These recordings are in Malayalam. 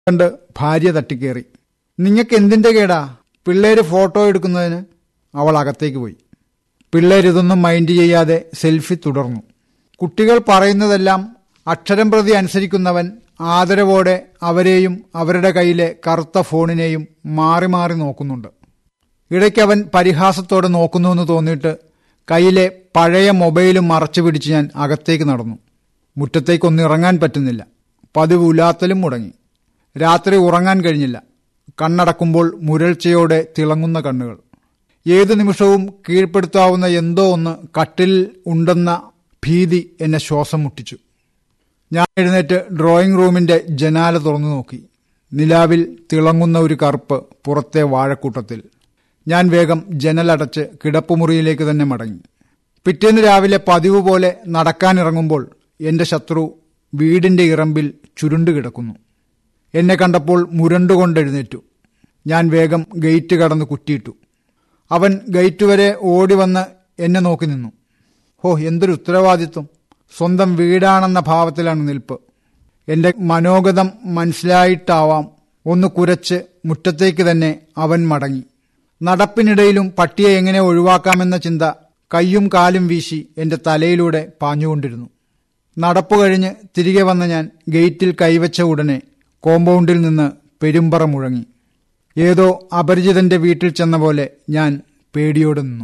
കണ്ട് ഭാര്യ തട്ടിക്കേറി നിങ്ങൾക്ക് എന്തിന്റെ കേടാ പിള്ളേര് ഫോട്ടോ എടുക്കുന്നതിന് അവൾ അകത്തേക്ക് പോയി പിള്ളേർ ഇതൊന്നും മൈൻഡ് ചെയ്യാതെ സെൽഫി തുടർന്നു കുട്ടികൾ പറയുന്നതെല്ലാം അക്ഷരം പ്രതി അനുസരിക്കുന്നവൻ ആദരവോടെ അവരെയും അവരുടെ കയ്യിലെ കറുത്ത ഫോണിനെയും മാറി മാറി നോക്കുന്നുണ്ട് ഇടയ്ക്ക് അവൻ പരിഹാസത്തോടെ നോക്കുന്നുവെന്ന് തോന്നിയിട്ട് കയ്യിലെ പഴയ മൊബൈലും മറച്ചു പിടിച്ച് ഞാൻ അകത്തേക്ക് നടന്നു മുറ്റത്തേക്കൊന്നും ഇറങ്ങാൻ പറ്റുന്നില്ല പതിവ് ഉലാത്തലും മുടങ്ങി രാത്രി ഉറങ്ങാൻ കഴിഞ്ഞില്ല കണ്ണടക്കുമ്പോൾ മുരൾച്ചയോടെ തിളങ്ങുന്ന കണ്ണുകൾ ഏതു നിമിഷവും കീഴ്പ്പെടുത്താവുന്ന എന്തോ ഒന്ന് കട്ടിൽ ഉണ്ടെന്ന ഭീതി എന്നെ ശ്വാസം മുട്ടിച്ചു ഞാൻ എഴുന്നേറ്റ് ഡ്രോയിങ് റൂമിന്റെ ജനാല തുറന്നു നോക്കി നിലാവിൽ തിളങ്ങുന്ന ഒരു കറുപ്പ് പുറത്തെ വാഴക്കൂട്ടത്തിൽ ഞാൻ വേഗം ജനലടച്ച് കിടപ്പുമുറിയിലേക്ക് തന്നെ മടങ്ങി പിറ്റേന്ന് രാവിലെ പതിവ് പോലെ നടക്കാനിറങ്ങുമ്പോൾ എന്റെ ശത്രു വീടിന്റെ ഇറമ്പിൽ ചുരുണ്ടു കിടക്കുന്നു എന്നെ കണ്ടപ്പോൾ മുരണ്ടുകൊണ്ട് എഴുന്നേറ്റു ഞാൻ വേഗം ഗേറ്റ് കടന്ന് കുറ്റിയിട്ടു അവൻ ഗേറ്റ് വരെ ഓടി വന്ന് എന്നെ നോക്കി നിന്നു ഹോ എന്തൊരു ഉത്തരവാദിത്വം സ്വന്തം വീടാണെന്ന ഭാവത്തിലാണ് നിൽപ്പ് എന്റെ മനോഗതം മനസ്സിലായിട്ടാവാം ഒന്ന് കുരച്ച് മുറ്റത്തേക്ക് തന്നെ അവൻ മടങ്ങി നടപ്പിനിടയിലും പട്ടിയെ എങ്ങനെ ഒഴിവാക്കാമെന്ന ചിന്ത കയ്യും കാലും വീശി എന്റെ തലയിലൂടെ പാഞ്ഞുകൊണ്ടിരുന്നു നടപ്പു കഴിഞ്ഞ് തിരികെ വന്ന ഞാൻ ഗേറ്റിൽ കൈവച്ച ഉടനെ കോമ്പൗണ്ടിൽ നിന്ന് പെരുമ്പറ മുഴങ്ങി ഏതോ അപരിചിതന്റെ വീട്ടിൽ ചെന്ന പോലെ ഞാൻ പേടിയോടെ നിന്നു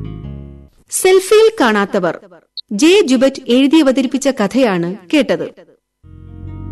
സെൽഫിയിൽ കാണാത്തവർ ജെ ജുബറ്റ് എഴുതി അവതരിപ്പിച്ച കഥയാണ് കേട്ടത്